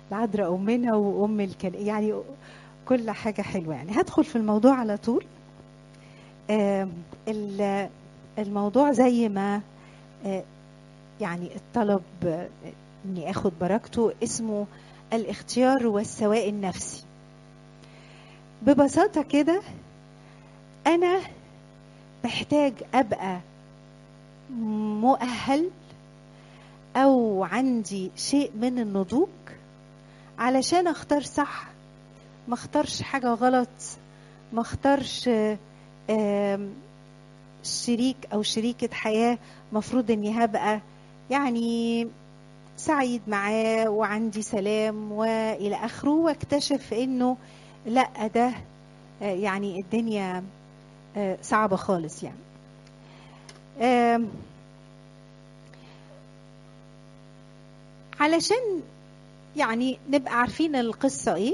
العذراء امنا وام الكن يعني كل حاجه حلوه يعني هدخل في الموضوع على طول آم، ال- الموضوع زي ما آه، يعني الطلب آه، اني اخد بركته اسمه الاختيار والسواء النفسي ببساطه كده انا محتاج ابقى مؤهل او عندي شيء من النضوج علشان اختار صح ما اختارش حاجه غلط ما اختارش آه، آم، شريك او شريكه حياه مفروض اني هبقى يعني سعيد معاه وعندي سلام والى اخره واكتشف انه لا ده آه، يعني الدنيا آه، صعبه خالص يعني آم، علشان يعني نبقى عارفين القصة ايه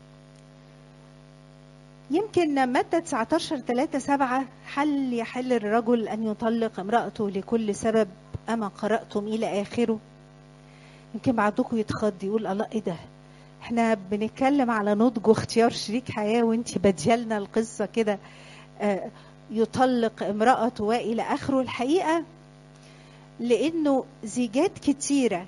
يمكن مادة 19 3 7 حل يحل الرجل أن يطلق امرأته لكل سبب أما قرأتم إلى آخره يمكن بعضكم يتخض يقول الله إيه ده احنا بنتكلم على نضج واختيار شريك حياة وانت بديالنا القصة كده آه، يطلق امرأته وإلى آخره الحقيقة لأنه زيجات كتيرة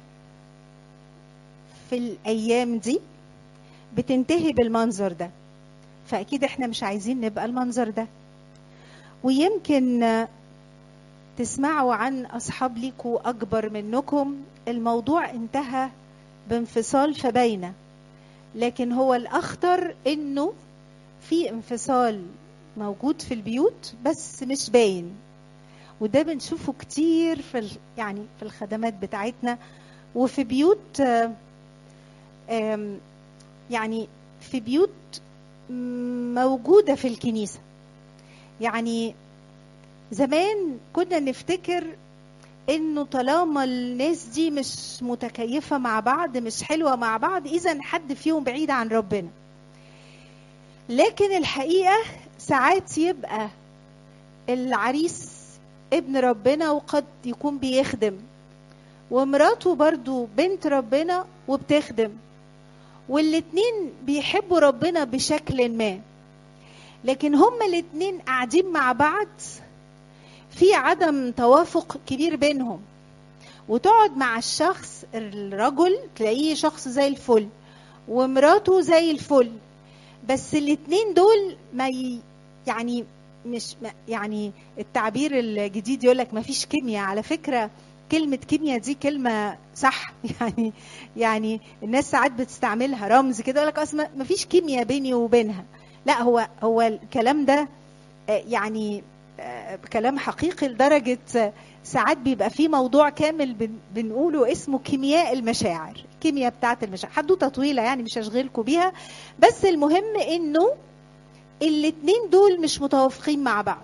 في الأيام دي بتنتهي بالمنظر ده فأكيد احنا مش عايزين نبقى المنظر ده ويمكن آه، تسمعوا عن أصحاب ليكوا أكبر منكم الموضوع انتهى بانفصال فباينة لكن هو الأخطر إنه في انفصال موجود في البيوت بس مش باين وده بنشوفه كتير في ال- يعني في الخدمات بتاعتنا وفي بيوت آه، آم، يعني في بيوت موجودة في الكنيسة يعني زمان كنا نفتكر انه طالما الناس دي مش متكيفة مع بعض مش حلوة مع بعض اذا حد فيهم بعيد عن ربنا لكن الحقيقة ساعات يبقى العريس ابن ربنا وقد يكون بيخدم ومراته برضو بنت ربنا وبتخدم والاتنين بيحبوا ربنا بشكل ما لكن هما الاتنين قاعدين مع بعض في عدم توافق كبير بينهم وتقعد مع الشخص الرجل تلاقيه شخص زي الفل ومراته زي الفل بس الاتنين دول ما ي... يعني مش ما يعني التعبير الجديد يقول لك ما فيش كيمياء على فكرة كلمة كيمياء دي كلمة صح يعني يعني الناس ساعات بتستعملها رمز كده يقول لك اصلا ما فيش كيمياء بيني وبينها لا هو هو الكلام ده آه، يعني آه، كلام حقيقي لدرجة آه، ساعات بيبقى في موضوع كامل بن- بنقوله اسمه كيمياء المشاعر الكيمياء بتاعت المشاعر حدوته طويلة يعني مش هشغلكم بيها بس المهم انه الاتنين دول مش متوافقين مع بعض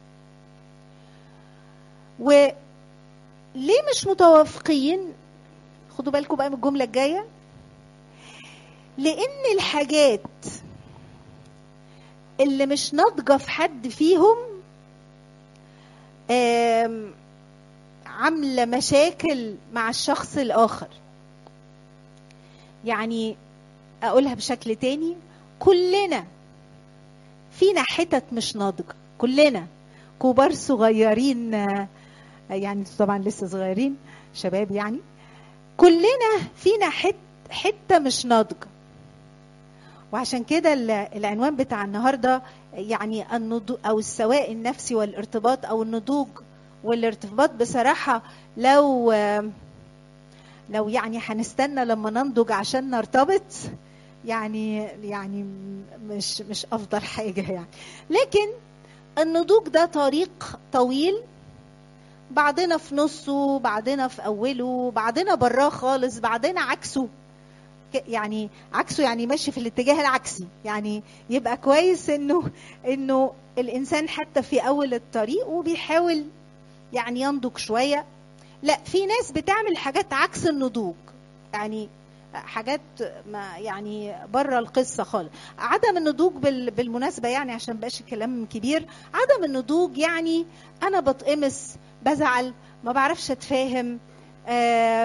وليه مش متوافقين خدوا بالكم بقى من الجملة الجاية لأن الحاجات اللي مش ناضجة في حد فيهم آم، عاملة مشاكل مع الشخص الآخر يعني أقولها بشكل تاني كلنا فينا حتت مش ناضجة كلنا كبار صغيرين آه، يعني انتوا طبعا لسه صغيرين شباب يعني كلنا فينا حت حتة مش ناضجة وعشان كده ال- العنوان بتاع النهارده يعني النضوج او السواء النفسي والارتباط او النضوج والارتباط بصراحه لو لو يعني هنستنى لما ننضج عشان نرتبط يعني يعني مش مش افضل حاجه يعني لكن النضوج ده طريق طويل بعضنا في نصه بعضنا في اوله بعضنا براه خالص بعضنا عكسه ك- يعني عكسه يعني ماشي في الاتجاه العكسي يعني يبقى كويس انه انه الانسان حتى في اول الطريق وبيحاول يعني ينضج شويه لا في ناس بتعمل حاجات عكس النضوج يعني حاجات ما يعني بره القصه خالص عدم النضوج بال- بالمناسبه يعني عشان بقاش الكلام كبير عدم النضوج يعني انا بتقمص بزعل ما بعرفش اتفاهم آم،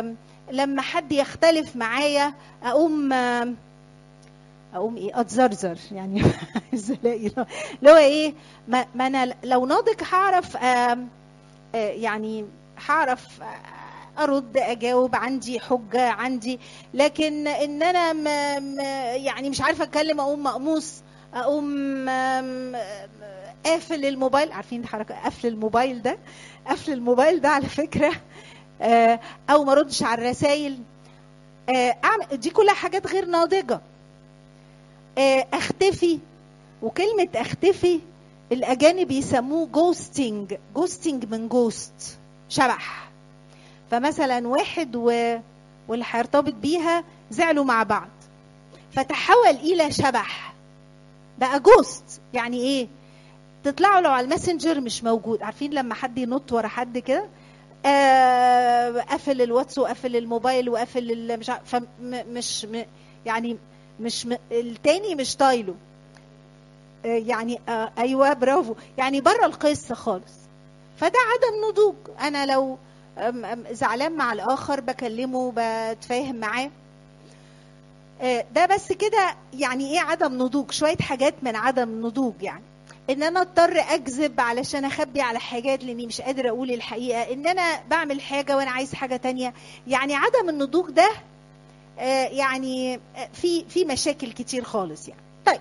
لما حد يختلف معايا اقوم آم، اقوم ايه اتزرزر يعني عايزة الاقي اللي هو ايه ما, ما انا لو ناضج هعرف آم، آه، يعني هعرف آه، ارد اجاوب عندي حجه عندي لكن ان انا م م يعني مش عارفه اتكلم اقوم مقموص اقوم آم، آم، قافل الموبايل عارفين حركه قفل الموبايل ده قفل الموبايل ده على فكره آه، او ما ردش على الرسائل آه، اعمل دي كلها حاجات غير ناضجه آه، اختفي وكلمه اختفي الاجانب يسموه جوستنج جوستنج من جوست شبح فمثلا واحد و... واللي هيرتبط بيها زعلوا مع بعض فتحول الى شبح بقى جوست يعني ايه تطلعوا له على الماسنجر مش موجود عارفين لما حد ينط ورا حد كده آه، قفل الواتس وقفل الموبايل وقفل ال- مش عارف فمش م... يعني مش م... التاني مش طايله آه، يعني آه، ايوه برافو يعني بره القصه خالص فده عدم نضوج انا لو أم- أم زعلان مع الاخر بكلمه بتفاهم معاه آه، ده بس كده يعني ايه عدم نضوج شويه حاجات من عدم نضوج يعني ان انا اضطر اكذب علشان اخبي على حاجات لاني مش قادره اقول الحقيقه ان انا بعمل حاجه وانا عايز حاجه تانية يعني عدم النضوج ده آه، يعني آه، في في مشاكل كتير خالص يعني طيب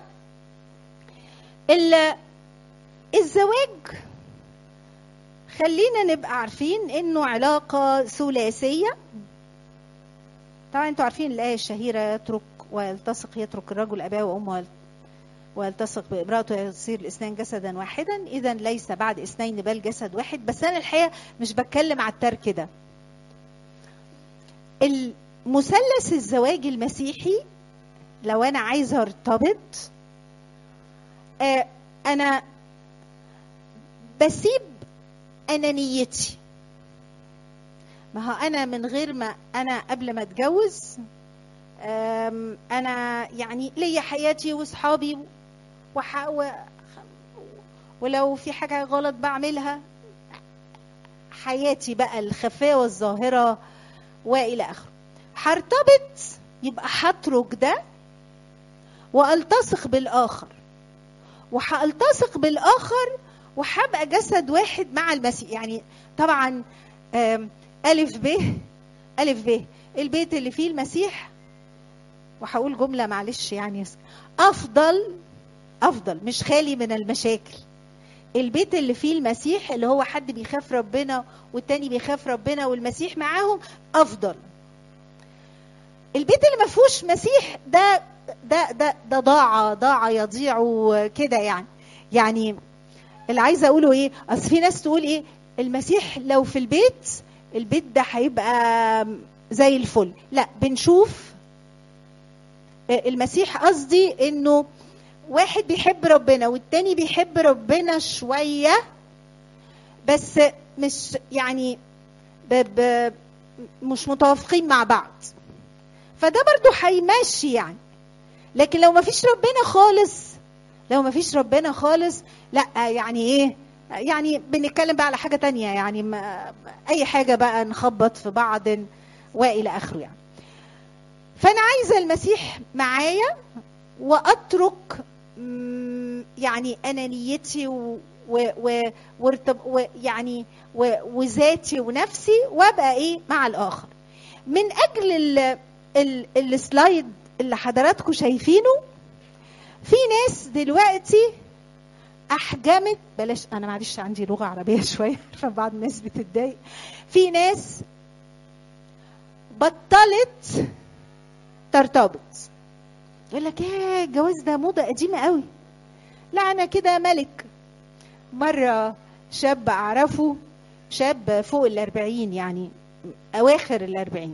ال- الزواج خلينا نبقى عارفين انه علاقه ثلاثيه طبعا انتوا عارفين الايه الشهيره يترك ويلتصق يترك الرجل اباه وامه ويل- ويلتصق بامراته يصير الاثنان جسدا واحدا اذا ليس بعد اثنين بل جسد واحد بس انا الحقيقه مش بتكلم على الترك ده المثلث الزواج المسيحي لو انا عايزه ارتبط آه، انا بسيب انانيتي ما هو انا من غير ما انا قبل ما اتجوز آم، انا يعني ليا حياتي واصحابي وح... و... ولو في حاجه غلط بعملها حياتي بقى الخفيه والظاهره والى اخره هرتبط يبقى هترك ده والتصق بالاخر وهالتصق بالاخر وهبقى جسد واحد مع المسيح يعني طبعا آم، الف ب الف ب البيت اللي فيه المسيح وهقول جمله معلش يعني افضل افضل مش خالي من المشاكل البيت اللي فيه المسيح اللي هو حد بيخاف ربنا والتاني بيخاف ربنا والمسيح معاهم افضل البيت اللي ما فيهوش مسيح ده ده ده ده ضاع ضاع يضيع كده يعني يعني اللي عايزه اقوله ايه اصل في ناس تقول ايه المسيح لو في البيت البيت ده هيبقى زي الفل لا بنشوف المسيح قصدي انه واحد بيحب ربنا والتاني بيحب ربنا شويه بس مش يعني ب ب مش متوافقين مع بعض فده برضو هيمشي يعني لكن لو ما فيش ربنا خالص لو ما فيش ربنا خالص لا يعني ايه يعني بنتكلم بقى على حاجة تانية يعني ما اي حاجة بقى نخبط في بعض والى اخره يعني فانا عايزة المسيح معايا واترك مم، يعني انانيتي و و و وارتب- و يعني و وذاتي ونفسي وابقى ايه مع الاخر من اجل ال ال السلايد اللي حضراتكم شايفينه في ناس دلوقتي احجمت بلاش انا معلش عندي لغه عربيه شويه فبعض الناس بتتضايق في ناس بطلت ترتبط يقول لك ايه الجواز ده موضه قديمه قوي لا انا كده ملك مره شاب اعرفه شاب فوق الأربعين يعني اواخر الأربعين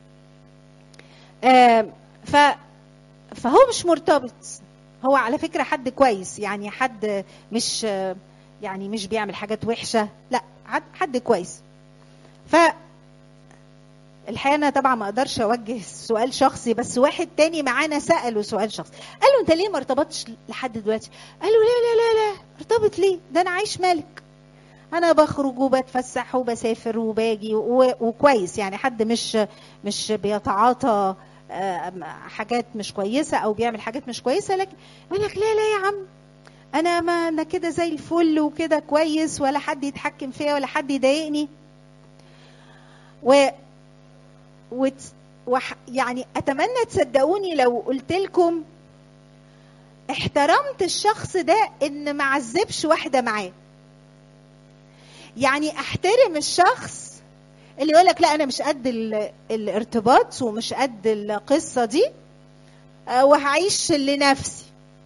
آه ف فهو مش مرتبط هو على فكره حد كويس يعني حد مش آه، يعني مش بيعمل حاجات وحشه لا حد, حد كويس ف الحقيقه انا طبعا ما اقدرش اوجه سؤال شخصي بس واحد تاني معانا ساله سؤال شخصي قال له انت ليه ما ارتبطتش لحد دلوقتي قال له لا لا لا لا ارتبط ليه ده انا عايش ملك انا بخرج وبتفسح وبسافر وباجي و- وكويس يعني حد مش مش بيتعاطى آه، حاجات مش كويسه او بيعمل حاجات مش كويسه لكن يقول لك لا لا يا عم انا ما انا كده زي الفل وكده كويس ولا حد يتحكم فيا ولا حد يضايقني و وت... وح... يعني اتمنى تصدقوني لو قلت لكم احترمت الشخص ده ان ما عذبش واحده معاه يعني احترم الشخص اللي يقول لك لا انا مش قد ال... الارتباط ومش قد القصه دي آه، وهعيش لنفسي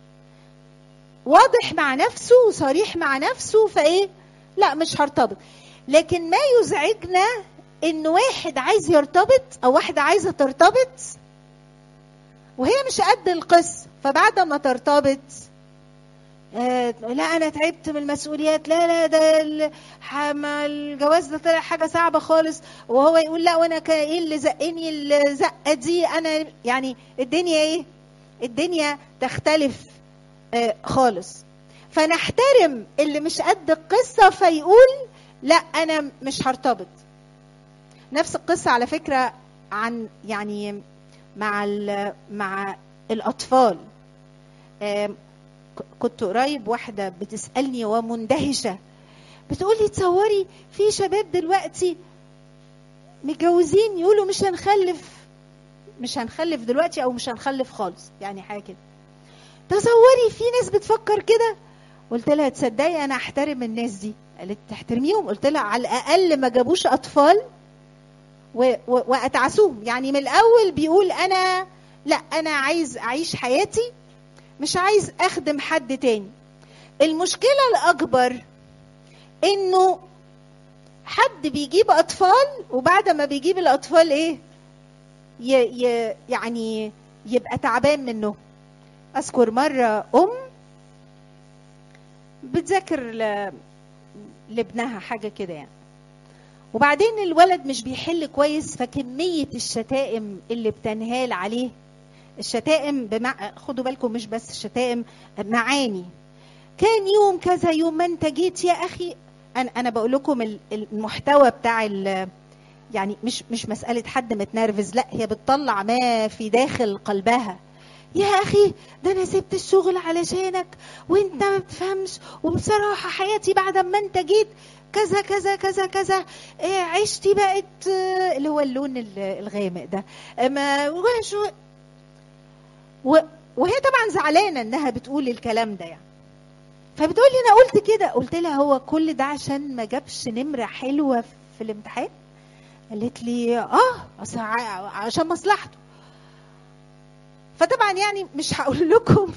واضح مع نفسه وصريح مع نفسه فايه لا مش هرتبط لكن ما يزعجنا ان واحد عايز يرتبط او واحده عايزه ترتبط وهي مش قد القصه فبعد ما ترتبط آه لا انا تعبت من المسؤوليات لا لا ده ال- ح- ما الجواز ده طلع حاجه صعبه خالص وهو يقول لا وانا كا- ايه اللي زقني الزقه دي انا يعني الدنيا ايه الدنيا تختلف آه خالص فنحترم اللي مش قد القصه فيقول لا انا مش هرتبط نفس القصه على فكره عن يعني مع ال- مع الاطفال آم، ك- كنت قريب واحده بتسالني ومندهشه بتقولي تصوري في شباب دلوقتي متجوزين يقولوا مش هنخلف مش هنخلف دلوقتي او مش هنخلف خالص يعني حاجه كده تصوري في ناس بتفكر كده قلت لها تصدقي انا احترم الناس دي قالت تحترميهم قلت لها على الاقل ما جابوش اطفال و- و- واتعسوهم يعني من الاول بيقول انا لا انا عايز اعيش حياتي مش عايز اخدم حد تاني المشكله الاكبر انه حد بيجيب اطفال وبعد ما بيجيب الاطفال ايه ي ي يعني يبقى تعبان منه اذكر مره ام بتذاكر ل- لابنها حاجه كده يعني وبعدين الولد مش بيحل كويس فكميه الشتائم اللي بتنهال عليه الشتائم بمع... خدوا بالكم مش بس الشتائم معاني كان يوم كذا يوم ما انت جيت يا اخي انا انا بقول لكم ال- المحتوى بتاع ال... يعني مش مش مساله حد متنرفز لا هي بتطلع ما في داخل قلبها يا اخي ده انا سبت الشغل علشانك وانت ما بتفهمش وبصراحه حياتي بعد ما انت جيت كذا كذا كذا كذا إيه عيشتي بقت آه، اللي هو اللون ال- الغامق ده ما وشو و- وهي طبعا زعلانه انها بتقول الكلام ده يعني فبتقول لي انا قلت كده قلت لها هو كل ده عشان ما جابش نمره حلوه في الامتحان قالت لي اه أصل ع- عشان مصلحته فطبعا يعني مش هقول لكم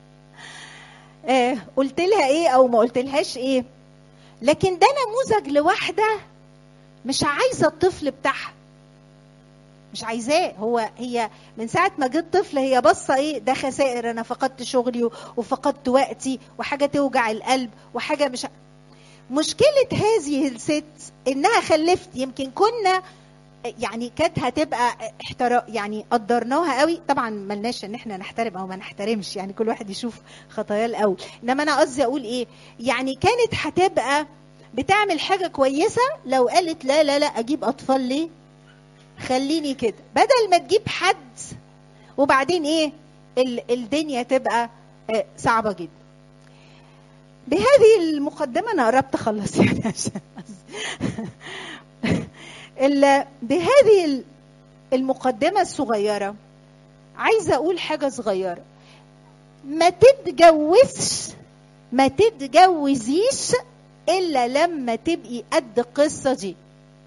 آه قلت لها ايه او ما قلت لهاش ايه لكن ده نموذج لواحده مش عايزه الطفل بتاعها مش عايزاه هو هي من ساعه ما جت طفل هي باصه ايه ده خسائر انا فقدت شغلي و- وفقدت وقتي وحاجه توجع القلب وحاجه مش مشكله هذه الست انها خلفت يمكن كنا يعني كانت هتبقى احترا يعني قدرناها قوي طبعا ملناش ان احنا نحترم او ما نحترمش يعني كل واحد يشوف خطاياه الاول انما انا قصدي اقول ايه يعني كانت هتبقى بتعمل حاجه كويسه لو قالت لا لا لا اجيب اطفال ليه خليني كده بدل ما تجيب حد وبعدين ايه ال- الدنيا تبقى آه، صعبه جدا بهذه المقدمه انا قربت اخلص يعني عشان ال- بهذه ال- المقدمه الصغيره عايزه اقول حاجه صغيره ما تتجوزش ما تتجوزيش الا لما تبقي قد القصه دي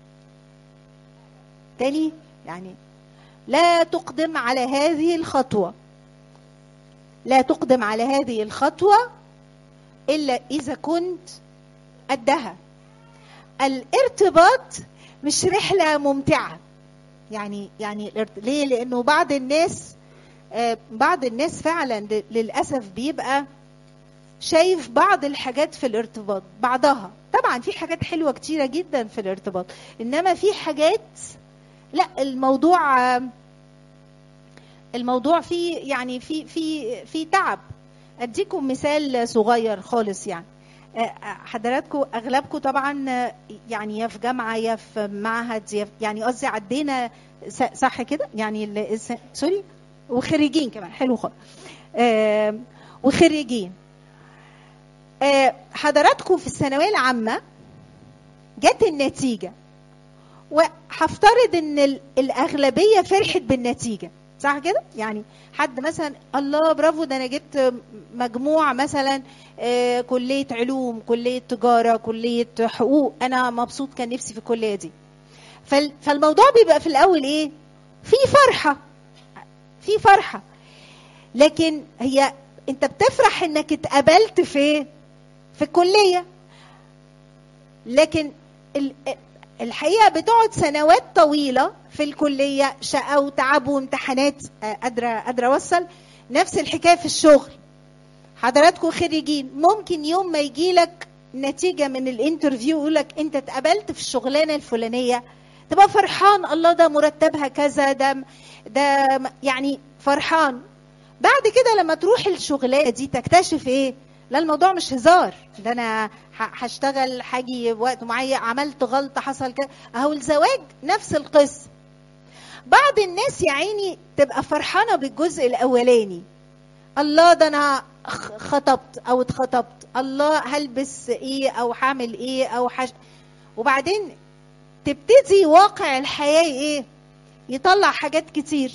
تاني يعني لا تقدم على هذه الخطوه لا تقدم على هذه الخطوه الا اذا كنت قدها الارتباط مش رحله ممتعه يعني يعني الارت- ليه لانه بعض الناس آه، بعض الناس فعلا ل- للاسف بيبقى شايف بعض الحاجات في الارتباط بعضها طبعا في حاجات حلوه كتيره جدا في الارتباط انما في حاجات لا الموضوع آه، الموضوع فيه يعني في في في تعب اديكم مثال صغير خالص يعني آه، حضراتكم اغلبكم طبعا آه، يعني يا في جامعه يا في معهد يا في يعني قصدي عدينا س- صح كده يعني ال- الس- سوري وخريجين كمان حلو خالص آه، وخريجين آه، حضراتكم في الثانويه العامه جت النتيجه وهفترض ان ال- الاغلبيه فرحت بالنتيجه صح كده يعني حد مثلا الله برافو ده انا جبت مجموع مثلا آه، كليه علوم كليه تجاره كليه حقوق انا مبسوط كان نفسي في الكليه دي فال- فالموضوع بيبقى في الاول ايه في فرحه في فرحه لكن هي انت بتفرح انك اتقبلت في في الكليه لكن ال- الحقيقه بتقعد سنوات طويله في الكليه شقه وتعب وامتحانات آه، قادره قادره اوصل نفس الحكايه في الشغل حضراتكم خريجين ممكن يوم ما يجي لك نتيجه من الانترفيو يقول لك انت اتقبلت في الشغلانه الفلانيه تبقى فرحان الله ده مرتبها كذا ده ده يعني فرحان بعد كده لما تروح الشغلانه دي تكتشف ايه لا الموضوع مش هزار ده انا ه- هشتغل هاجي وقت معين عملت غلطه حصل كده اهو الزواج نفس القصه بعض الناس يا عيني تبقى فرحانه بالجزء الاولاني الله ده انا خ- خطبت او اتخطبت الله هلبس ايه او هعمل ايه او حش... وبعدين تبتدي واقع الحياه ايه يطلع حاجات كتير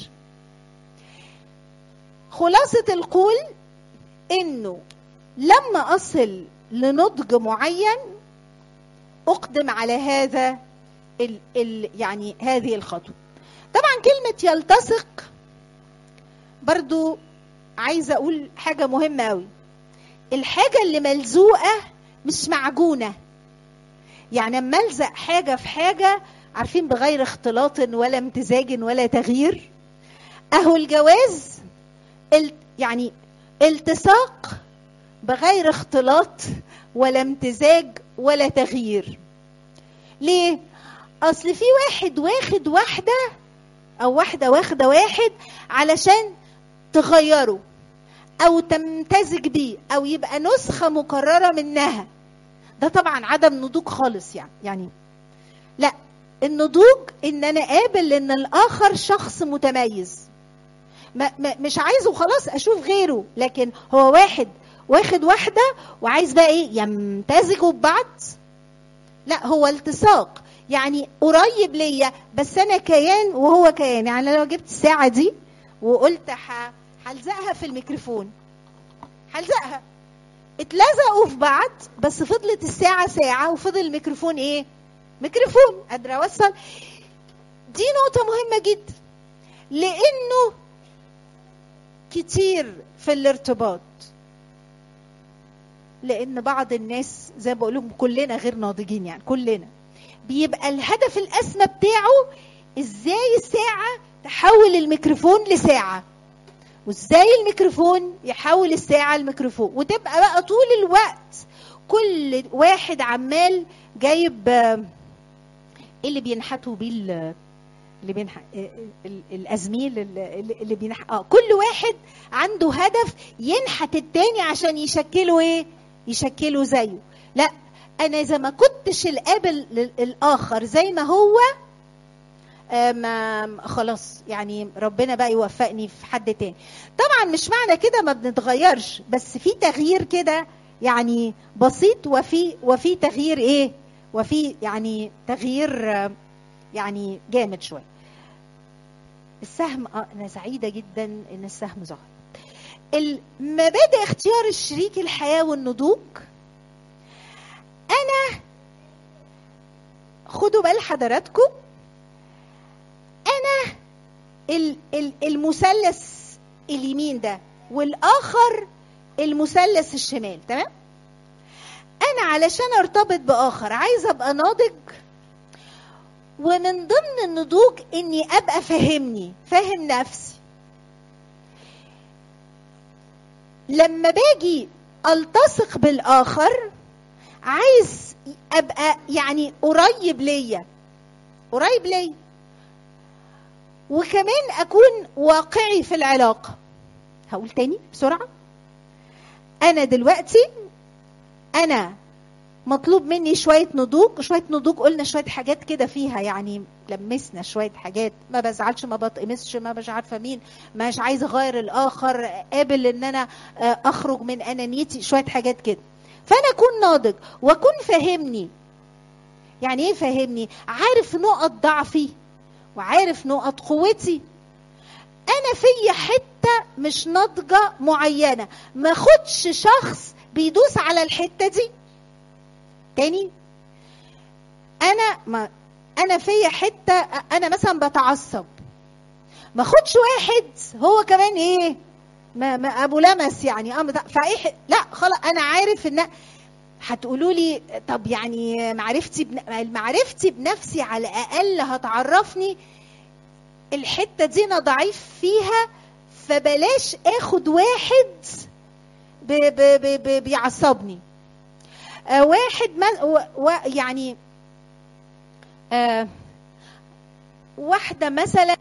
خلاصه القول انه لما اصل لنضج معين اقدم على هذا ال ال يعني هذه الخطوه طبعا كلمه يلتصق برضو عايزه اقول حاجه مهمه قوي الحاجه اللي ملزوقه مش معجونه يعني اما الزق حاجه في حاجه عارفين بغير اختلاط ولا امتزاج ولا تغيير اهو الجواز ال- يعني التصاق بغير اختلاط ولا امتزاج ولا تغيير ليه اصل في واحد واخد واحده او واحده واخده واحد علشان تغيره او تمتزج بيه او يبقى نسخه مكرره منها ده طبعا عدم نضوج خالص يعني يعني لا النضوج ان انا قابل ان الاخر شخص متميز ما ما مش عايزه خلاص اشوف غيره لكن هو واحد واخد واحده وعايز بقى ايه يمتزجوا ببعض لا هو التصاق يعني قريب ليا بس انا كيان وهو كيان يعني أنا لو جبت الساعه دي وقلت ح- هلزقها في الميكروفون هلزقها اتلزقوا في بعض بس فضلت الساعه ساعه وفضل الميكروفون ايه ميكروفون قادره اوصل دي نقطه مهمه جدا لانه كتير في الارتباط لان بعض الناس زي ما بقول لهم كلنا غير ناضجين يعني كلنا بيبقى الهدف الاسمى بتاعه ازاي الساعه تحول الميكروفون لساعه وازاي الميكروفون يحول الساعه لميكروفون وتبقى بقى طول الوقت كل واحد عمال جايب آه، ايه اللي بينحتوا بيه ال- اللي بينح ال- ال- الازميل اللي اللي بينح اه كل واحد عنده هدف ينحت التاني عشان يشكله ايه يشكله زيه لا انا اذا ما كنتش القابل للاخر زي ما هو آه، ما خلاص يعني ربنا بقى يوفقني في حد تاني طبعا مش معنى كده ما بنتغيرش بس في تغيير كده يعني بسيط وفي وفي تغيير ايه وفي يعني تغيير آه، يعني جامد شويه السهم آه، انا سعيده جدا ان السهم ظهر المبادئ اختيار الشريك الحياه والنضوج انا خدوا بال حضراتكم انا ال- ال- المثلث اليمين ده والاخر المثلث الشمال تمام انا علشان ارتبط باخر عايزه ابقى ناضج ومن ضمن النضوج اني ابقى فاهمني فاهم نفسي لما باجي التصق بالاخر عايز ابقى يعني قريب ليا قريب ليا وكمان اكون واقعي في العلاقه هقول تاني بسرعه انا دلوقتي انا مطلوب مني شويه نضوج شويه نضوج قلنا شويه حاجات كده فيها يعني لمسنا شويه حاجات ما بزعلش ما بتقمصش ما مش عارفه مين مش عايزه اغير الاخر قابل ان انا اخرج من انانيتي شويه حاجات كده فانا اكون ناضج واكون فاهمني يعني ايه فاهمني عارف نقط ضعفي وعارف نقط قوتي انا في حته مش ناضجه معينه ما خدش شخص بيدوس على الحته دي تاني انا ما انا في حته انا مثلا بتعصب ما خدش واحد هو كمان ايه ما, ما ابو لمس يعني اه فايه لا خلاص انا عارف ان هتقولوا لي طب يعني معرفتي بن... معرفتي بنفسي على الاقل هتعرفني الحته دي انا ضعيف فيها فبلاش اخد واحد ب... ب... ب... ب... بيعصبني آه واحد ما و... و... يعني آه واحده مثلا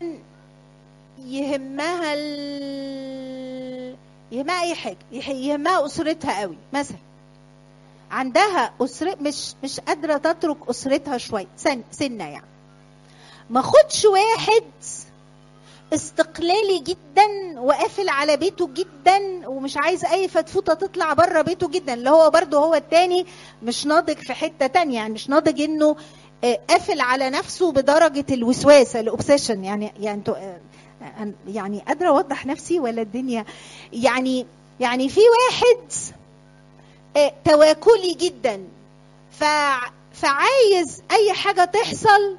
يهمها ال... يهمها اي حاجه يهمها اسرتها قوي مثلا عندها أسرة مش مش قادرة تترك أسرتها شوية سن سنة يعني ما خدش واحد استقلالي جدا وقافل على بيته جدا ومش عايز اي فتفوته تطلع بره بيته جدا اللي هو برضه هو التاني مش ناضج في حته تانية يعني مش ناضج انه قافل على نفسه بدرجه الوسواس الاوبسيشن يعني يعني يعني قادره اوضح نفسي ولا الدنيا يعني يعني في واحد تواكلي جدا فعايز اي حاجه تحصل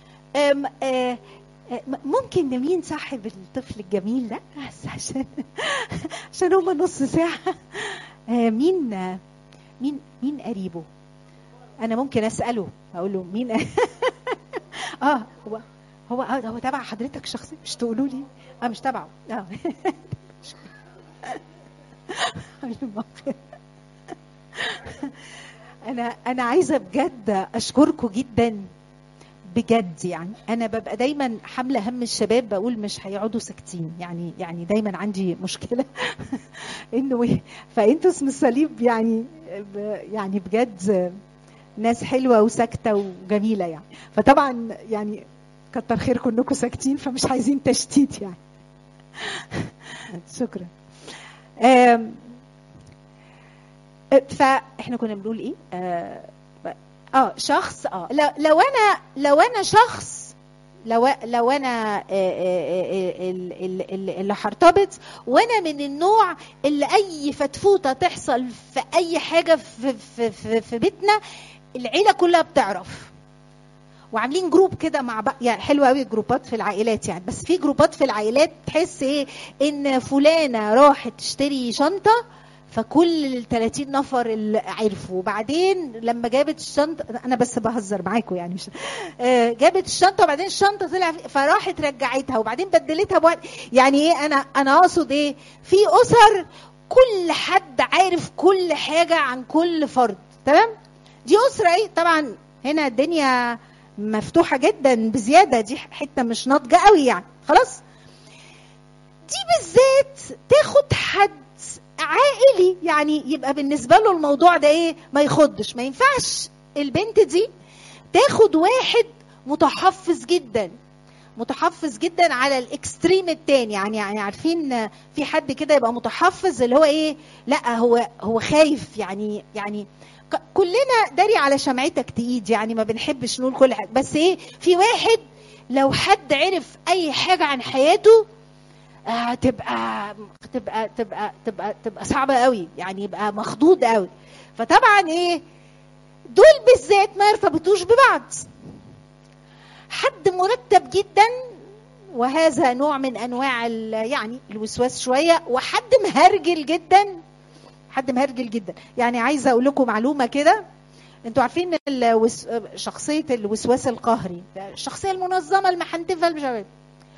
ممكن مين صاحب الطفل الجميل ده بس عشان عشان هما نص ساعه مين مين مين قريبه انا ممكن اساله اقول له مين اه هو هو هو تبع حضرتك شخصيا مش تقولوا لي اه مش تبعه اه انا انا عايزه بجد اشكركم جدا بجد يعني انا ببقى دايما حامله هم الشباب بقول مش هيقعدوا ساكتين يعني يعني دايما عندي مشكله انه فانتوا اسم الصليب يعني يعني بجد ناس حلوه وساكته وجميله يعني فطبعا يعني كتر خيركم انكم ساكتين فمش عايزين تشتيت يعني شكرا فاحنا كنا بنقول ايه اه, آه شخص اه لو انا لو انا شخص لو لو انا اللي هرتبط وانا من النوع اللي اي فتفوته تحصل في اي حاجه في في في, في بيتنا العيله كلها بتعرف وعاملين جروب كده مع بقى يعني حلو قوي الجروبات في العائلات يعني بس في جروبات في العائلات تحس ايه ان فلانه راحت تشتري شنطه فكل ال 30 نفر اللي عرفوا وبعدين لما جابت الشنطه انا بس بهزر معاكم يعني مش آه جابت الشنطه وبعدين الشنطه طلع فراحت رجعتها وبعدين بدلتها بوقت يعني ايه انا انا اقصد ايه في اسر كل حد عارف كل حاجه عن كل فرد تمام دي اسره ايه طبعا هنا الدنيا مفتوحه جدا بزياده دي حته مش ناضجه قوي يعني خلاص دي بالذات تاخد حد عائلي يعني يبقى بالنسبة له الموضوع ده ايه ما يخضش ما ينفعش البنت دي تاخد واحد متحفظ جدا متحفظ جدا على الاكستريم التاني يعني يعني عارفين في حد كده يبقى متحفظ اللي هو ايه لا هو هو خايف يعني يعني كلنا داري على شمعتك تقيد يعني ما بنحبش نقول كل حاجه بس ايه في واحد لو حد عرف اي حاجه عن حياته هتبقى تبقى تبقى تبقى تبقى صعبه قوي يعني يبقى مخضوض قوي فطبعا ايه دول بالذات ما يرتبطوش ببعض حد مرتب جدا وهذا نوع من انواع يعني الوسواس شويه وحد مهرجل جدا حد مهرجل جدا يعني عايزه اقول لكم معلومه كده انتوا عارفين الوس... شخصيه الوسواس القهري الشخصيه المنظمه المحنتفه مش عارف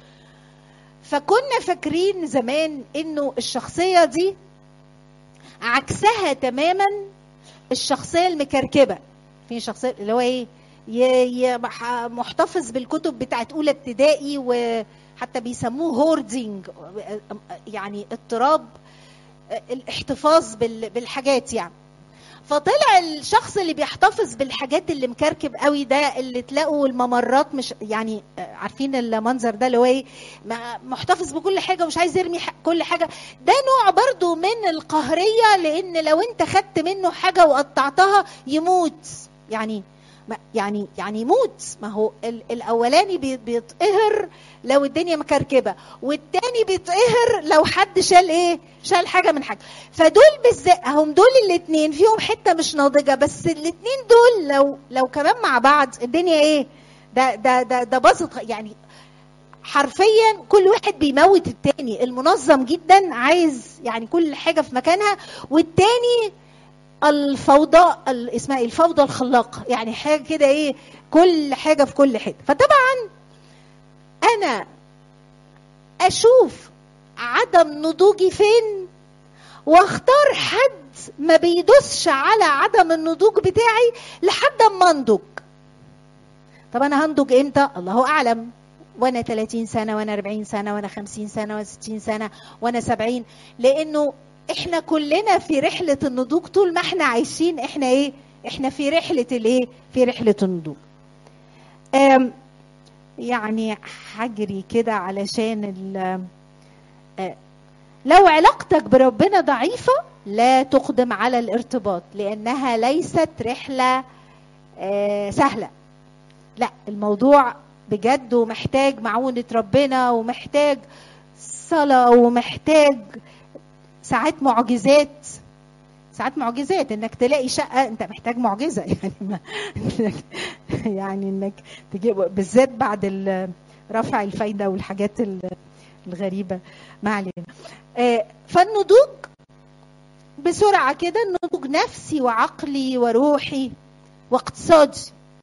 فكنا فاكرين زمان انه الشخصيه دي عكسها تماما الشخصيه المكركبه في شخصيه اللي هو ايه ي... محتفظ بالكتب بتاعت اولى ابتدائي وحتى بيسموه هوردينج يعني اضطراب الاحتفاظ بال... بالحاجات يعني فطلع الشخص اللي بيحتفظ بالحاجات اللي مكركب قوي ده اللي تلاقوا الممرات مش يعني آه، عارفين المنظر ده اللي هو ايه ما- محتفظ بكل حاجه ومش عايز يرمي ح- كل حاجه ده نوع برضو من القهريه لان لو انت خدت منه حاجه وقطعتها يموت يعني ما- يعني يعني يموت ما هو ال- الاولاني بي- بيتقهر لو الدنيا مكركبه والتاني بيتقهر لو حد شال ايه شال حاجه من حاجه فدول بالذات هم دول الاثنين فيهم حته مش ناضجه بس الاثنين دول لو لو كمان مع بعض الدنيا ايه ده ده ده ده باظت يعني حرفيا كل واحد بيموت التاني المنظم جدا عايز يعني كل حاجه في مكانها والتاني الفوضى ال- اسمها إيه؟ الفوضى الخلاقه يعني حاجه كده ايه كل حاجه في كل حته فطبعا انا اشوف عدم نضوجي فين واختار حد ما بيدوسش على عدم النضوج بتاعي لحد اما انضج طب انا هنضج امتى الله اعلم وانا 30 سنه وانا 40 سنه وانا 50 سنه وانا 60 سنه وانا 70 لانه احنا كلنا في رحله النضوج طول ما احنا عايشين احنا ايه احنا في رحله الايه في رحله النضوج أم يعني هجري كده علشان ال آه، لو علاقتك بربنا ضعيفة لا تقدم على الارتباط لأنها ليست رحلة آه، سهلة لا الموضوع بجد ومحتاج معونة ربنا ومحتاج صلاة ومحتاج ساعات معجزات ساعات معجزات انك تلاقي شقه انت محتاج معجزه يعني ما إنك- يعني انك تجيب بالذات بعد ال- رفع الفايده والحاجات ال- الغريبه ما علينا آه، فالنضوج بسرعه كده النضوج نفسي وعقلي وروحي واقتصادي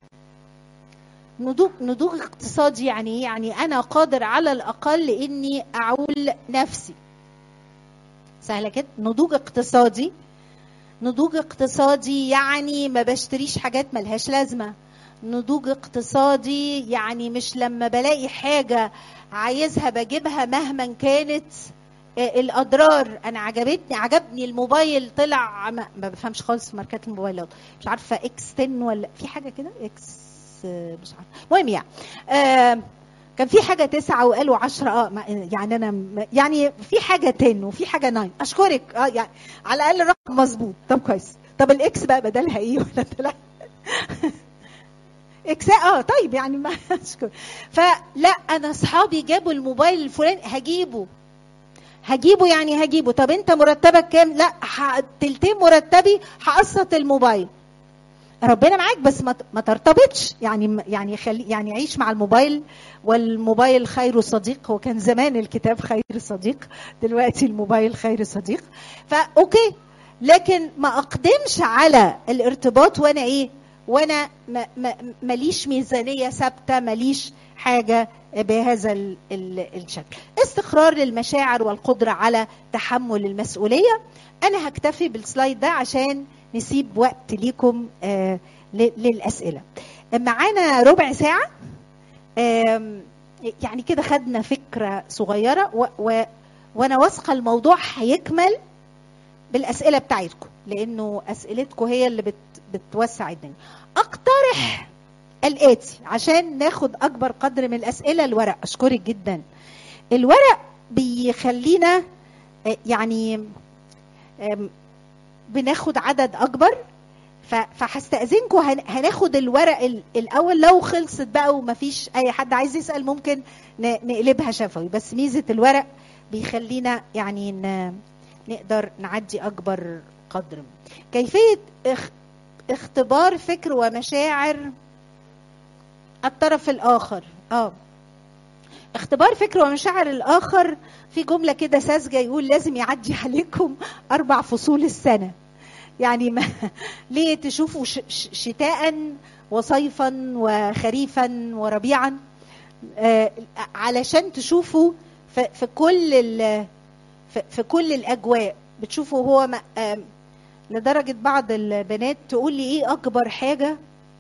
نضوج نضوج اقتصادي يعني ايه؟ يعني انا قادر على الاقل اني اعول نفسي سهله كده نضوج اقتصادي نضوج اقتصادي يعني ما بشتريش حاجات ملهاش لازمه نضوج اقتصادي يعني مش لما بلاقي حاجه عايزها بجيبها مهما كانت آه، الاضرار انا عجبتني عجبني الموبايل طلع ما, ما بفهمش خالص في ماركات الموبايلات مش عارفه اكس 10 ولا في حاجه كده اكس آه، مش عارفه المهم يعني آه كان في حاجة تسعة وقالوا عشرة اه ما- يعني أنا م- يعني في حاجة 10 وفي حاجة 9 أشكرك اه يعني على الأقل الرقم مظبوط طب كويس طب الإكس بقى بدلها إيه ولا طلع إكس اه طيب يعني ما أشكر فلا أنا أصحابي جابوا الموبايل الفلاني هجيبه هجيبه يعني هجيبه طب أنت مرتبك كام؟ لا ح- تلتين مرتبي هقسط الموبايل ربنا معاك بس ما ما ترتبطش يعني يعني خلي يعني عيش مع الموبايل والموبايل خير صديق هو كان زمان الكتاب خير صديق دلوقتي الموبايل خير صديق فاوكي لكن ما اقدمش على الارتباط وانا ايه وانا ما- ما- ماليش ميزانيه ثابته ماليش حاجه بهذا ال- ال- الشكل استقرار للمشاعر والقدره على تحمل المسؤوليه انا هكتفي بالسلايد ده عشان نسيب وقت ليكم آه ل- للاسئله معانا ربع ساعه آم، يعني كده خدنا فكره صغيره و و وانا واثقه الموضوع هيكمل بالاسئله بتاعتكم لانه اسئلتكم هي اللي بت بتوسع الدنيا اقترح الاتي عشان ناخد اكبر قدر من الاسئله الورق اشكرك جدا الورق بيخلينا آه، يعني آم، بناخد عدد اكبر ف- فهستأذنكم هن- هناخد الورق ال- الاول لو خلصت بقى ومفيش اي حد عايز يسأل ممكن ن- نقلبها شفوي بس ميزة الورق بيخلينا يعني ن- نقدر نعدي اكبر قدر كيفية اخ- اختبار فكر ومشاعر الطرف الاخر اه اختبار فكر ومشاعر الاخر في جمله كده ساذجه يقول لازم يعدي عليكم اربع فصول السنه يعني ما ليه تشوفوا ش- ش- شتاء وصيفا وخريفا وربيعا آه علشان تشوفوا في, في كل ال- في, في كل الاجواء بتشوفوا هو ما آه لدرجه بعض البنات تقول لي ايه اكبر حاجه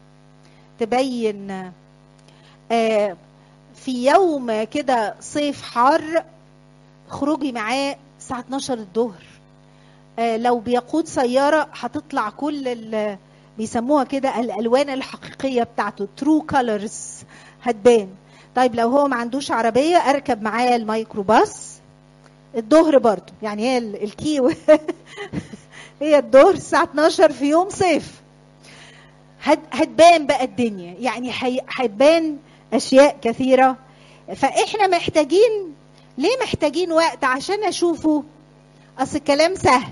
تبين آه في يوم كده صيف حار خروجي معاه الساعة 12 الظهر آه، لو بيقود سياره هتطلع كل ال- بيسموها كده الالوان الحقيقيه بتاعته ترو كولرز هتبان طيب لو هو ما عندوش عربيه اركب معاه الميكروباص الظهر برضو يعني هي ال- الكي و- هي الظهر الساعه 12 في يوم صيف هت- هتبان بقى الدنيا يعني هي- هتبان اشياء كثيره فاحنا محتاجين ليه محتاجين وقت عشان اشوفه اصل الكلام سهل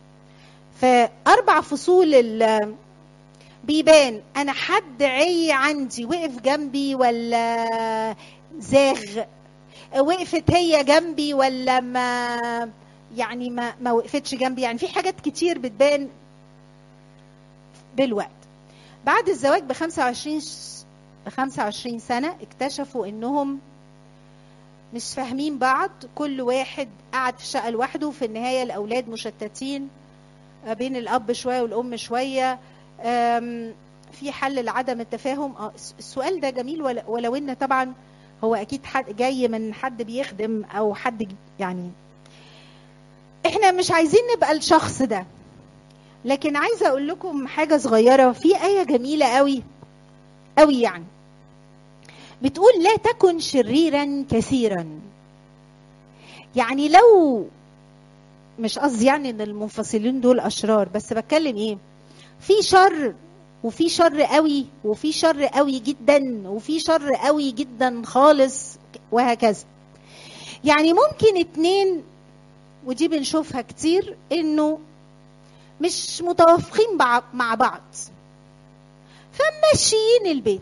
فاربع فصول ال- بيبان انا حد عي عندي وقف جنبي ولا زاغ وقفت هي جنبي ولا ما يعني ما ما وقفتش جنبي يعني في حاجات كتير بتبان بالوقت بعد الزواج ب 25 س- ب 25 سنه اكتشفوا انهم مش فاهمين بعض كل واحد قعد في شقه لوحده وفي النهايه الاولاد مشتتين آه، بين الاب شويه والام شويه آم، في حل لعدم التفاهم اه الس- السؤال ده جميل ول- ولو ان طبعا هو اكيد حد جاي من حد بيخدم او حد ج- يعني احنا مش عايزين نبقى الشخص ده لكن عايزه اقول لكم حاجه صغيره في ايه جميله قوي قوي يعني بتقول لا تكن شريرا كثيرا يعني لو مش قصدي يعني ان المنفصلين دول اشرار بس بتكلم ايه في شر وفي شر قوي وفي شر قوي جدا وفي شر قوي جدا خالص وهكذا يعني ممكن اتنين ودي بنشوفها كتير انه مش متوافقين بع- مع بعض فماشيين البيت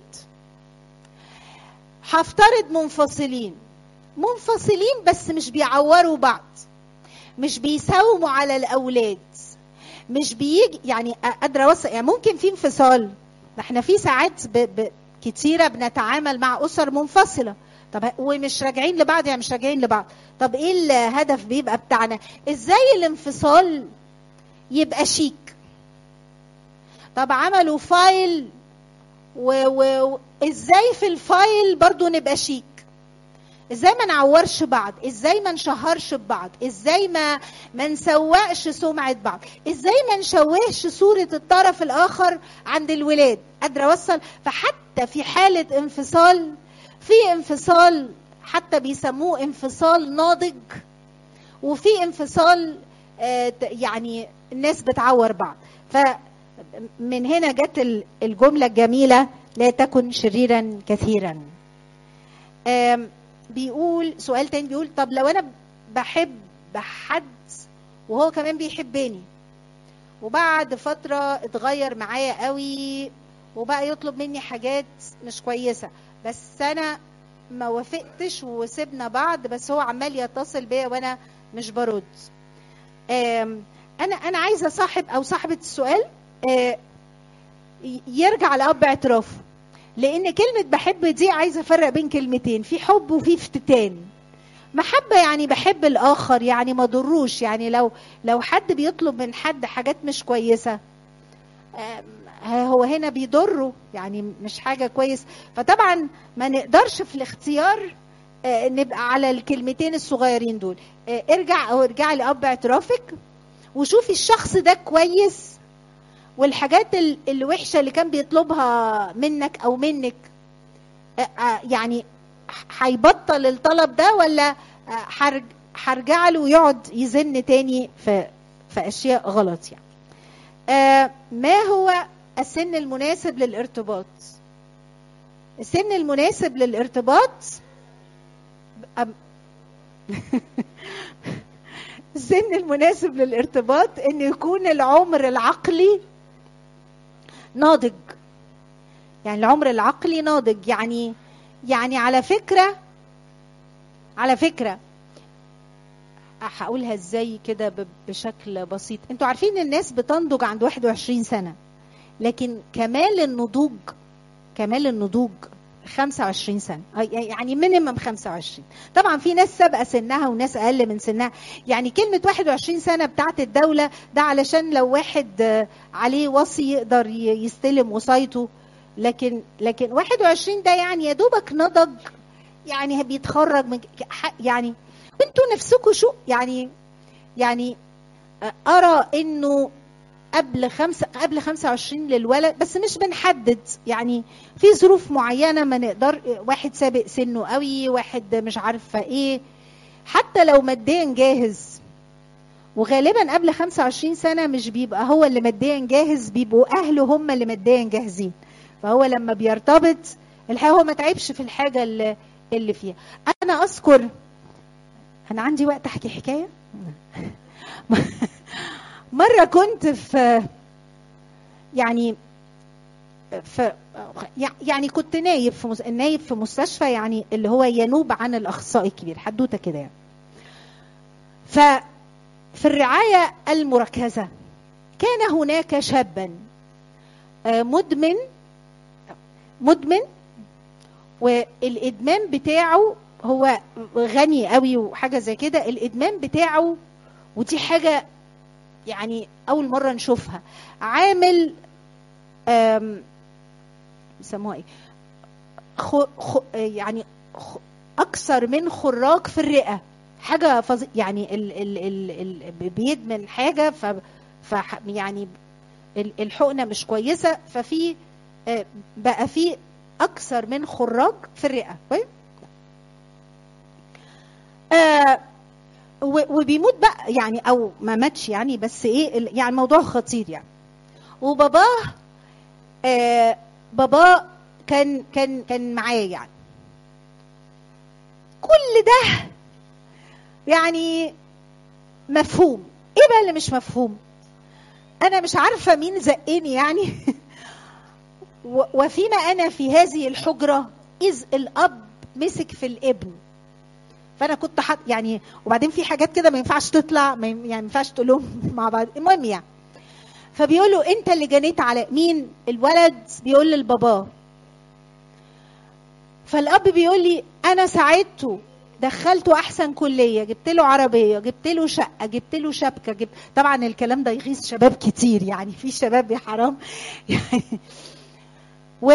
هفترض منفصلين منفصلين بس مش بيعوروا بعض مش بيساوموا على الاولاد مش بيجي يعني قادره اوصل يعني ممكن في انفصال ده احنا في ساعات ب... ب... كتيره بنتعامل مع اسر منفصله طب ومش راجعين لبعض يعني مش راجعين لبعض طب ايه الهدف بيبقى بتاعنا ازاي الانفصال يبقى شيك طب عملوا فايل وازاي و... ازاي في الفايل برضو نبقى شيك ازاي ما نعورش بعض ازاي ما نشهرش ببعض ازاي ما ما نسوقش سمعه بعض ازاي ما نشوهش صوره الطرف الاخر عند الولاد قادره اوصل فحتى في حاله انفصال في انفصال حتى بيسموه انفصال ناضج وفي انفصال آه يعني الناس بتعور بعض فمن هنا جت الجمله الجميله لا تكن شريرا كثيرا بيقول سؤال تاني بيقول طب لو انا بحب حد وهو كمان بيحبني وبعد فترة اتغير معايا قوي وبقى يطلب مني حاجات مش كويسة بس انا ما وافقتش وسيبنا بعض بس هو عمال يتصل بيا وانا مش برد انا انا عايزه صاحب او صاحبه السؤال يرجع لاب اعترافه لان كلمه بحب دي عايزه افرق بين كلمتين في حب وفي افتتان محبه يعني بحب الاخر يعني ما ضروش يعني لو لو حد بيطلب من حد حاجات مش كويسه هو هنا بيضره يعني مش حاجه كويس فطبعا ما نقدرش في الاختيار نبقى على الكلمتين الصغيرين دول ارجع او ارجعي لاب اعترافك وشوفي الشخص ده كويس والحاجات الوحشة اللي كان بيطلبها منك أو منك يعني هيبطل الطلب ده ولا هرجع له ويقعد يزن تاني في في أشياء غلط يعني ما هو السن المناسب للارتباط السن المناسب للارتباط السن المناسب للارتباط ان يكون العمر العقلي ناضج يعني العمر العقلي ناضج يعني يعني على فكره على فكره هقولها ازاي كده بشكل بسيط انتوا عارفين الناس بتنضج عند 21 سنه لكن كمال النضوج كمال النضوج 25 سنة يعني مينيمم 25 طبعا في ناس سابقة سنها وناس أقل من سنها يعني كلمة 21 سنة بتاعت الدولة ده علشان لو واحد عليه وصي يقدر يستلم وصايته لكن لكن 21 ده يعني يا دوبك نضج يعني بيتخرج من يعني انتوا نفسكم شو يعني يعني ارى انه قبل خمسة قبل 25 للولد بس مش بنحدد يعني في ظروف معينه ما نقدر واحد سابق سنه قوي واحد مش عارفه ايه حتى لو ماديا جاهز وغالبا قبل 25 سنه مش بيبقى هو اللي ماديا جاهز بيبقوا اهله هم اللي ماديا جاهزين فهو لما بيرتبط الحقيقه هو ما تعبش في الحاجه اللي, اللي فيها انا اذكر انا عندي وقت احكي حكايه مره كنت في يعني في يعني كنت نايب في مس... نايب في مستشفى يعني اللي هو ينوب عن الاخصائي الكبير حدوته كده يعني ف في الرعايه المركزه كان هناك شابا مدمن مدمن والادمان بتاعه هو غني قوي وحاجه زي كده الادمان بتاعه ودي حاجه يعني اول مره نشوفها عامل بيسموها ايه خو خو يعني خو اكثر من خراج في الرئه حاجه فظ... يعني ال ال ال ال بيدمن حاجه ف, ف يعني الحقنه مش كويسه ففي بقى في اكثر من خراج في الرئه آه وبيموت بقى يعني او ما ماتش يعني بس ايه يعني موضوع خطير يعني وباباه آه باباه كان كان كان معاه يعني كل ده يعني مفهوم ايه بقى اللي مش مفهوم انا مش عارفه مين زقني يعني وفيما انا في هذه الحجره اذ الاب مسك في الابن فانا كنت حط يعني وبعدين في حاجات كده ما ينفعش تطلع ما يعني ما ينفعش تقول لهم مع بعض المهم يعني فبيقول له انت اللي جنيت على مين الولد بيقول للبابا فالاب بيقول لي انا ساعدته دخلته احسن كليه جبت له عربيه جبت له شقه جبت له شبكه جبت طبعا الكلام ده يغيظ شباب كتير يعني في شباب يا حرام يعني و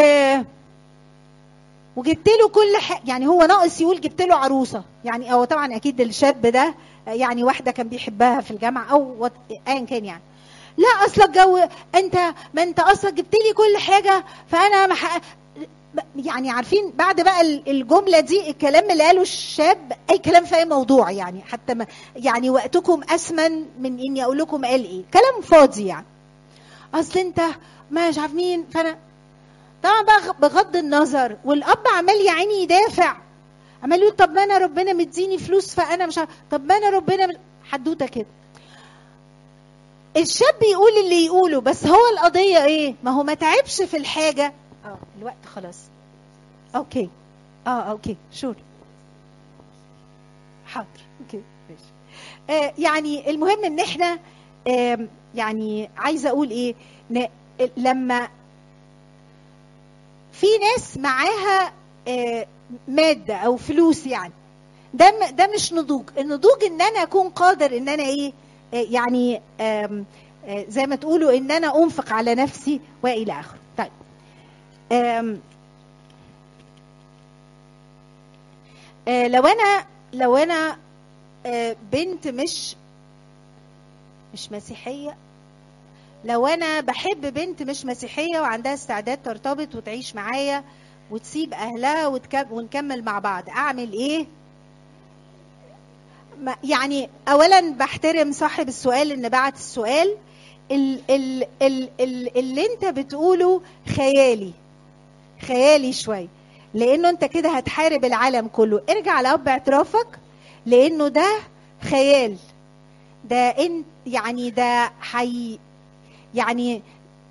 وجبت له كل حاجه يعني هو ناقص يقول جبت له عروسه يعني هو طبعا اكيد الشاب ده يعني واحده كان بيحبها في الجامعه او ايا كان يعني لا اصلا الجو انت ما انت اصلا جبت لي كل حاجه فانا مح... يعني عارفين بعد بقى الجمله دي الكلام اللي قاله الشاب اي كلام في اي موضوع يعني حتى ما يعني وقتكم اثمن من اني اقول لكم قال ايه كلام فاضي يعني اصل انت مش عارف مين فانا طبعا بقى بغض النظر والاب عمال يا عيني يدافع عمال يقول طب ما انا ربنا مديني فلوس فانا مش عارف طب ما انا ربنا مد... حدوته كده الشاب يقول اللي يقوله بس هو القضيه ايه ما هو ما تعبش في الحاجه اه الوقت خلاص اوكي اه اوكي شور حاضر اوكي ماشي آه يعني المهم ان احنا آه يعني عايزه اقول ايه لما في ناس معاها آه ماده او فلوس يعني ده ده مش نضوج النضوج ان انا اكون قادر ان انا ايه آه يعني آه زي ما تقولوا ان انا انفق على نفسي والى اخره طيب لو انا لو انا بنت مش مش مسيحيه لو انا بحب بنت مش مسيحيه وعندها استعداد ترتبط وتعيش معايا وتسيب اهلها ونكمل مع بعض اعمل ايه يعني اولا بحترم صاحب السؤال ان بعت السؤال ال ال ال ال اللي انت بتقوله خيالي خيالي شوي لانه انت كده هتحارب العالم كله ارجع لاب اعترافك لانه ده خيال ده انت يعني ده حي يعني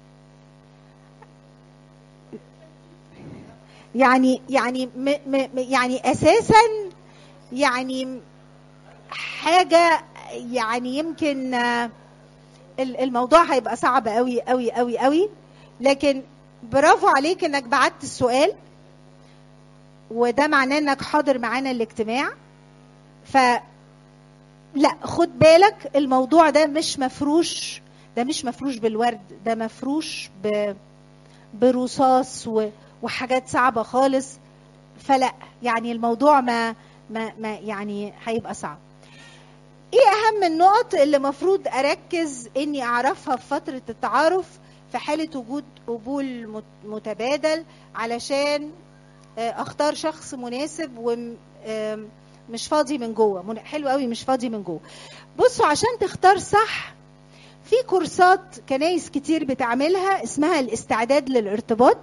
يعني يعني م م يعني اساسا يعني حاجه يعني يمكن الموضوع هيبقى صعب قوي قوي قوي قوي لكن برافو عليك انك بعت السؤال وده معناه انك حاضر معانا الاجتماع ف لا خد بالك الموضوع ده مش مفروش ده مش مفروش بالورد ده مفروش ب... برصاص و... وحاجات صعبة خالص فلا يعني الموضوع ما ما, ما يعني هيبقى صعب ايه اهم النقط اللي مفروض اركز اني اعرفها في فتره التعارف في حاله وجود قبول مت- متبادل علشان آه، اختار شخص مناسب ومش فاضي من جوه من- حلو قوي مش فاضي من جوه بصوا عشان تختار صح في كورسات كنايس كتير بتعملها اسمها الاستعداد للارتباط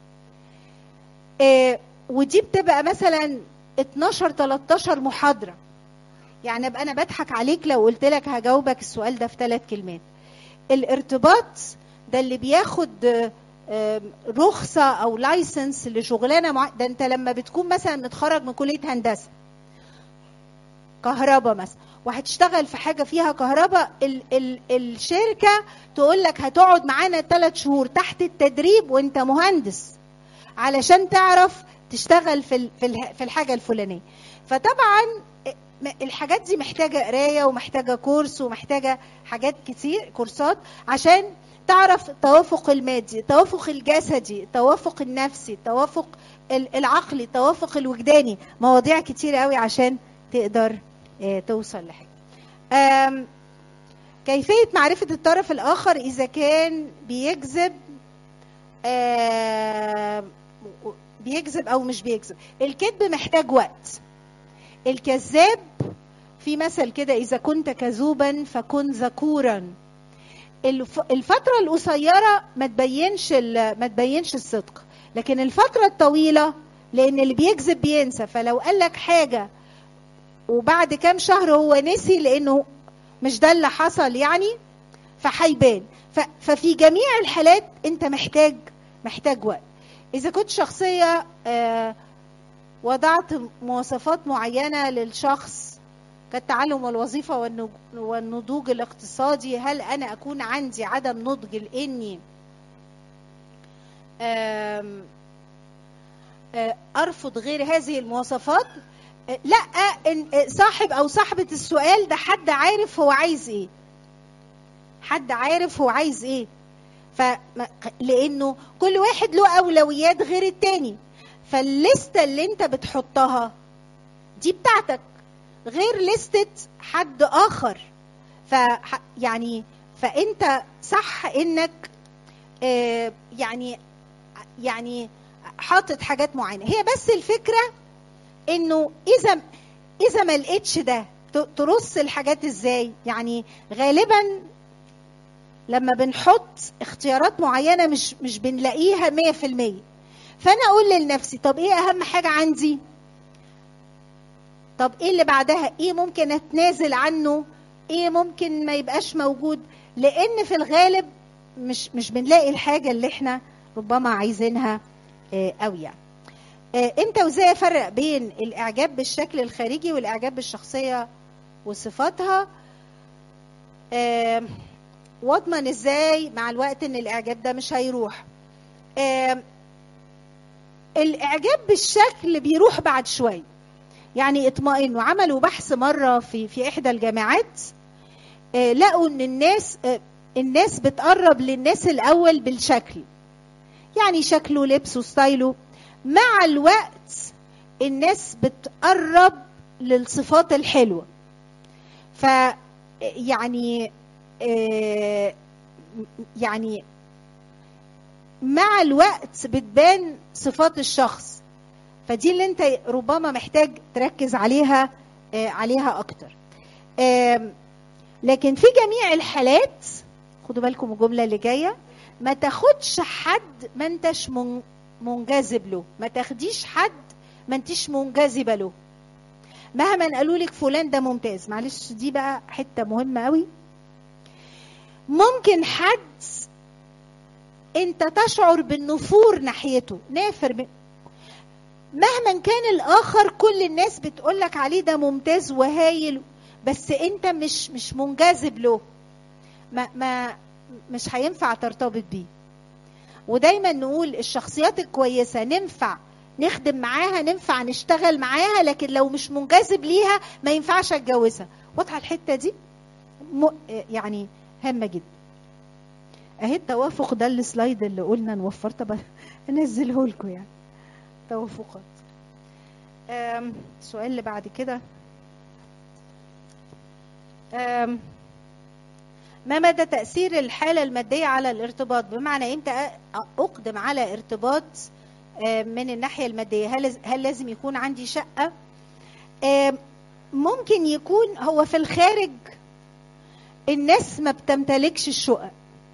آه، ودي بتبقى مثلا 12 13 محاضره يعني ابقى انا بضحك عليك لو قلت لك هجاوبك السؤال ده في ثلاث كلمات الارتباط ده اللي بياخد آه، آه، رخصه او لايسنس لشغلانه مع... ده انت لما بتكون مثلا متخرج من كليه هندسه كهرباء مثلا وهتشتغل في حاجه فيها كهرباء ال ال الشركه تقول لك هتقعد معانا ثلاث شهور تحت التدريب وانت مهندس علشان تعرف تشتغل في ال- في ال- في الحاجه الفلانيه فطبعا م- الحاجات دي محتاجه قرايه ومحتاجه كورس ومحتاجه حاجات كتير كورسات عشان تعرف التوافق المادي التوافق الجسدي التوافق النفسي التوافق ال- العقلي التوافق الوجداني مواضيع كتير قوي عشان تقدر آه، توصل لحاجه آم، كيفيه معرفه الطرف الاخر اذا كان بيجذب آم، بيكذب او مش بيكذب الكذب محتاج وقت الكذاب في مثل كده اذا كنت كذوبا فكن ذكورا الف- الفتره القصيره ما تبينش ال- ما تبينش الصدق لكن الفتره الطويله لان اللي بيكذب بينسى فلو قال لك حاجه وبعد كام شهر هو نسي لانه مش ده اللي حصل يعني فهيبان ف- ففي جميع الحالات انت محتاج محتاج وقت اذا كنت شخصيه آه، وضعت مواصفات معينه للشخص كالتعلم والوظيفه والنج- والنضوج الاقتصادي هل انا اكون عندي عدم نضج لاني آم، آه، ارفض غير هذه المواصفات آه، لا إن آه، صاحب او صاحبه السؤال ده حد عارف هو عايز ايه حد عارف هو عايز ايه ف لانه كل واحد له اولويات غير التاني فالليسته اللي انت بتحطها دي بتاعتك غير لستة حد اخر ف يعني فانت صح انك آه، يعني يعني حاطط حاجات معينه هي بس الفكره انه اذا اذا ما لقيتش ده ت- ترص الحاجات ازاي يعني غالبا لما بنحط اختيارات معينه مش مش بنلاقيها 100% فانا اقول لنفسي طب ايه اهم حاجه عندي طب ايه اللي بعدها ايه ممكن اتنازل عنه ايه ممكن ما يبقاش موجود لان في الغالب مش مش بنلاقي الحاجه اللي احنا ربما عايزينها آه، قوي يعني آه، امتى وازاي افرق بين الاعجاب بالشكل الخارجي والاعجاب بالشخصيه وصفاتها آم، واضمن ازاي مع الوقت ان الاعجاب ده مش هيروح آم، الاعجاب بالشكل بيروح بعد شويه يعني اطمئنوا عملوا بحث مره في في احدى الجامعات آه، لقوا ان الناس آه، الناس بتقرب للناس الاول بالشكل يعني شكله لبسه ستايله مع الوقت الناس بتقرب للصفات الحلوه ف يعني آه، يعني مع الوقت بتبان صفات الشخص فدي اللي انت ربما محتاج تركز عليها آه، عليها اكتر آم، لكن في جميع الحالات خدوا بالكم الجمله اللي جايه ما تاخدش حد ما انتش من- منجذب له ما تاخديش حد ما انتش منجذبه له مهما قالوا لك فلان ده ممتاز معلش دي بقى حته مهمه قوي ممكن حد انت تشعر بالنفور ناحيته نافر ب... مهما كان الاخر كل الناس بتقولك عليه ده ممتاز وهايل بس انت مش مش منجذب له ما ما مش هينفع ترتبط بيه ودايما نقول الشخصيات الكويسه ننفع نخدم معاها ننفع نشتغل معاها لكن لو مش منجذب ليها ما ينفعش اتجوزها واضحه الحته دي م... يعني هامه جدا اهي التوافق ده السلايد اللي قلنا نوفر طب انزله لكم يعني توافقات أم، السؤال اللي بعد كده أم، ما مدى تأثير الحالة المادية على الارتباط بمعنى امتى أ- أقدم على ارتباط أم، من الناحية المادية هل هل لازم يكون عندي شقة أم، ممكن يكون هو في الخارج الناس ما بتمتلكش الشقق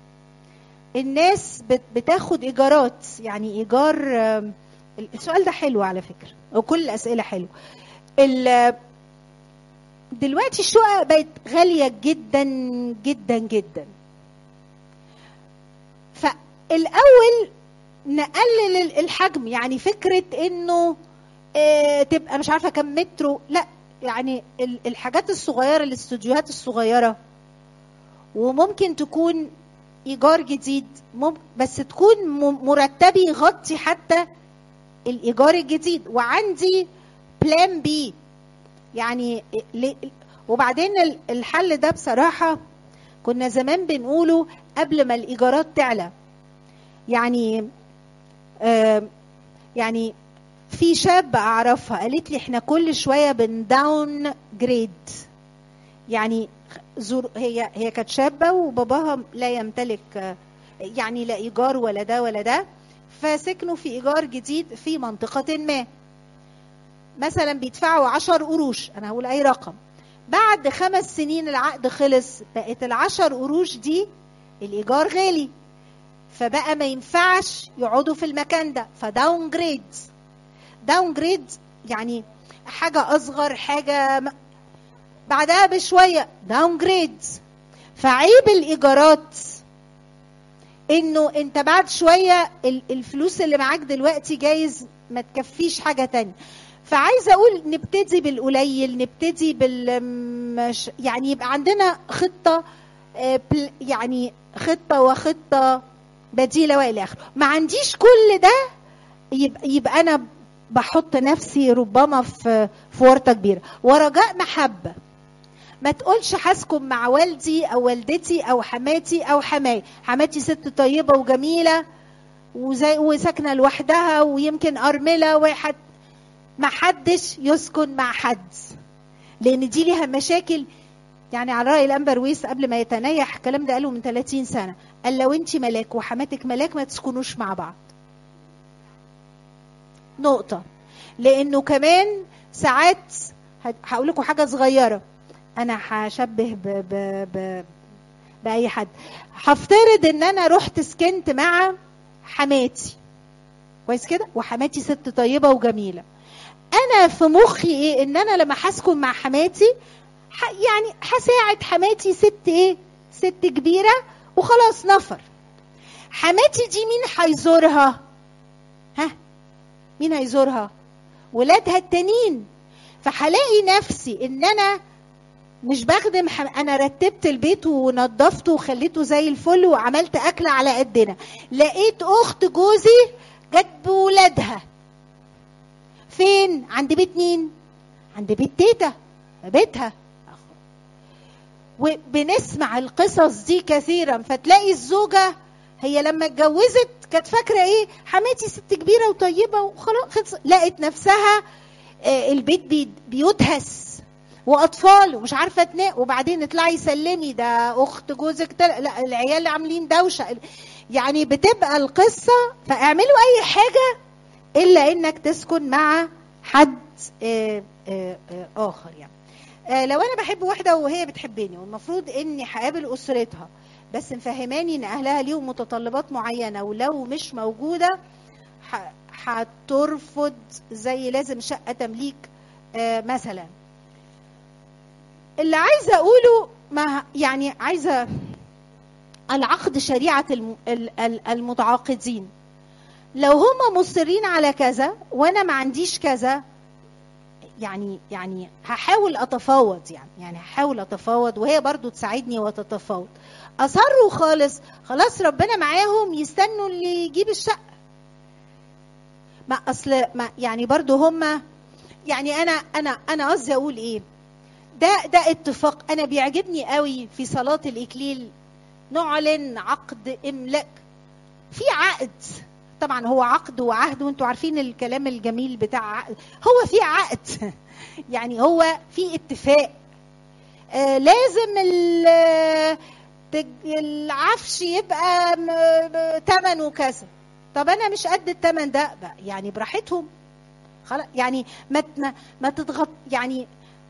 الناس بت- بتاخد ايجارات يعني ايجار أم، السؤال ده حلو على فكرة وكل الأسئلة حلو ال- دلوقتي الشقق بقت غالية جدا جدا جدا فالأول نقلل ال- الحجم يعني فكرة انه آه، تبقى مش عارفة كم مترو لا يعني ال- الحاجات الصغيرة الاستوديوهات الصغيرة وممكن تكون ايجار جديد مم- بس تكون م- مرتبي يغطي حتى الايجار الجديد وعندي بلان بي يعني ل- وبعدين ال- الحل ده بصراحة كنا زمان بنقوله قبل ما الإيجارات تعلى يعني آه يعني في شاب أعرفها قالت لي إحنا كل شوية بنداون جريد يعني زور هي هي كانت شابة وباباها لا يمتلك آه، يعني لا إيجار ولا ده ولا ده فسكنوا في إيجار جديد في منطقة ما مثلا بيدفعوا عشر قروش انا هقول اي رقم بعد خمس سنين العقد خلص بقت العشر قروش دي الايجار غالي فبقى ما ينفعش يقعدوا في المكان ده فداون جريد داون جريد يعني حاجة أصغر حاجة م- بعدها بشوية داون جريد فعيب الإيجارات إنه أنت بعد شوية ال- الفلوس اللي معاك دلوقتي جايز ما تكفيش حاجة تانية فعايزه اقول نبتدي بالقليل نبتدي بال مش يعني يبقى عندنا خطه آه، بل- يعني خطه وخطه بديله والى اخره ما عنديش كل ده يبقى, يبقى انا بحط نفسي ربما في في ورطه كبيره ورجاء محبه ما تقولش هسكن مع والدي او والدتي او حماتي او حماي حماتي ست طيبه وجميله وزي وساكنه لوحدها ويمكن ارمله واحد ما حدش يسكن مع حد لان دي ليها مشاكل يعني على راي الانبر ويس قبل ما يتنيح الكلام ده قاله من 30 سنه قال لو انت ملاك وحماتك ملاك ما تسكنوش مع بعض نقطه لانه كمان ساعات هقول لكم حاجه صغيره انا هشبه ب ب ب باي حد هفترض ان انا رحت سكنت مع حماتي كويس كده وحماتي ست طيبه وجميله انا في مخي ايه ان انا لما هسكن مع حماتي ح- يعني هساعد حماتي ست ايه ست كبيره وخلاص نفر حماتي دي مين هيزورها ها مين هيزورها ولادها التانيين فهلاقي نفسي ان انا مش بخدم حم... انا رتبت البيت ونظفته وخليته زي الفل وعملت اكل على قدنا لقيت اخت جوزي جت بولادها فين عند بيت مين عند بيت تيتا بيتها وبنسمع القصص دي كثيرا فتلاقي الزوجه هي لما اتجوزت كانت فاكره ايه حماتي ست كبيره وطيبه وخلاص خلص لقت نفسها آه، البيت بي- بيدهس واطفال ومش عارفه تنام وبعدين اطلعي سلمي ده اخت جوزك تل... لا العيال عاملين دوشه يعني بتبقى القصه فاعملوا اي حاجه الا انك تسكن مع حد آه، آه، آه، اخر يعني آه، لو انا بحب واحده وهي بتحبني والمفروض اني هقابل اسرتها بس مفهماني ان اهلها ليهم متطلبات معينه ولو مش موجوده ح- هترفض زي لازم شقه تمليك آه، مثلا اللي عايزه اقوله ما يعني عايزه العقد شريعه الم- ال- ال- المتعاقدين لو هم مصرين على كذا وانا ما عنديش كذا يعني يعني هحاول اتفاوض يعني يعني هحاول اتفاوض وهي برضو تساعدني وتتفاوض اصروا خالص خلاص ربنا معاهم يستنوا اللي يجيب الشقه ما اصل ما يعني برضو هم يعني انا انا انا قصدي اقول ايه ده ده اتفاق انا بيعجبني قوي في صلاه الاكليل نعلن عقد املاك في عقد طبعا هو عقد وعهد وانتوا عارفين الكلام الجميل بتاع عقد هو في عقد يعني هو في اتفاق آه لازم ال- تج- العفش يبقى م- م- تمنه كذا طب انا مش قد التمن ده بقى يعني براحتهم خلاص يعني ما ت- ما, ما تضغط يعني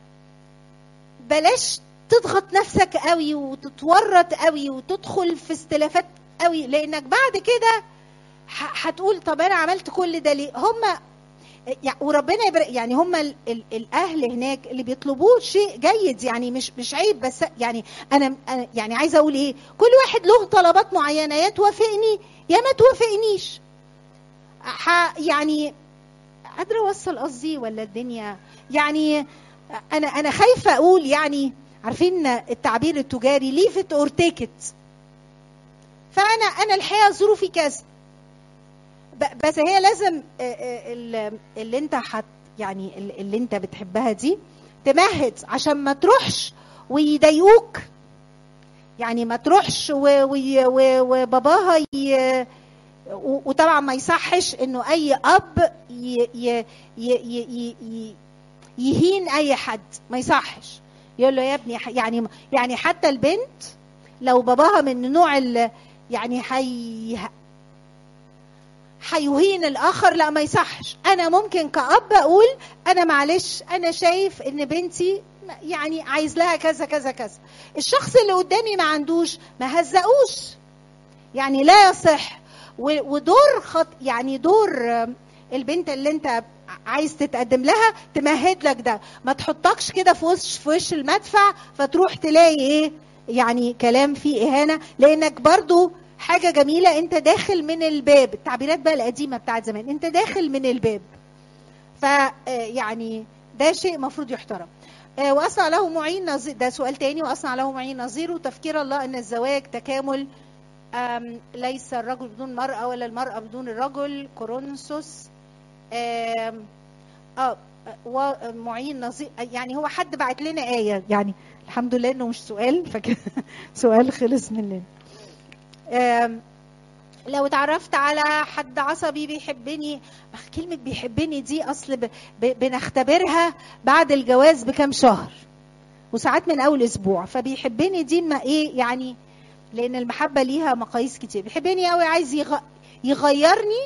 بلاش تضغط نفسك قوي وتتورط قوي وتدخل في استلافات قوي لانك بعد كده ح- هتقول طب انا عملت كل ده ليه هم يع- وربنا يبارك يعني هم ال ال الاهل هناك اللي بيطلبوه شيء جيد يعني مش مش عيب بس يعني انا أنا يعني عايزه اقول ايه كل واحد له طلبات معينه يا توافقني يا ما توافقنيش ح- يعني قادره اوصل قصدي ولا الدنيا يعني انا انا خايفه اقول يعني عارفين التعبير التجاري ليف ات اور تيك ات فانا انا الحقيقه ظروفي كذا ب- بس هي لازم آه، آه، ال- اللي انت حت يعني ال- اللي انت بتحبها دي تمهد عشان ما تروحش ويضايقوك يعني ما تروحش و- وي- و- وباباها ي- و- وطبعا ما يصحش انه اي اب ي- ي- ي- ي- ي- يهين اي حد ما يصحش يقول له يا ابني ح- يعني يعني حتى البنت لو باباها من النوع ال- يعني حي هيهين الاخر لا ما يصحش انا ممكن كأب اقول انا معلش انا شايف ان بنتي يعني عايز لها كذا كذا كذا الشخص اللي قدامي ما عندوش ما هزقوش يعني لا يصح و- ودور خط يعني دور آم، البنت اللي انت عايز تتقدم لها تمهد لك ده ما تحطكش كده في وش في وش المدفع فتروح تلاقي ايه يعني كلام فيه اهانه لانك برضو حاجه جميله انت داخل من الباب التعبيرات بقى القديمه بتاعت زمان انت داخل من الباب ف آه، يعني ده شيء مفروض يحترم آه، واصنع له معين نظير ده سؤال تاني واصنع له معين نظير وتفكير الله ان الزواج تكامل آم، ليس الرجل بدون المرأة ولا المرأة بدون الرجل كورنثوس آم، اه ومعين نظير يعني هو حد بعت لنا آية يعني الحمد لله انه مش سؤال فكده سؤال خلص مننا آم، لو اتعرفت على حد عصبي بيحبني كلمة بيحبني دي أصل ب... ب... بنختبرها بعد الجواز بكام شهر وساعات من أول أسبوع فبيحبني دي ما إيه يعني لأن المحبة ليها مقاييس كتير بيحبني قوي عايز يغ... يغيرني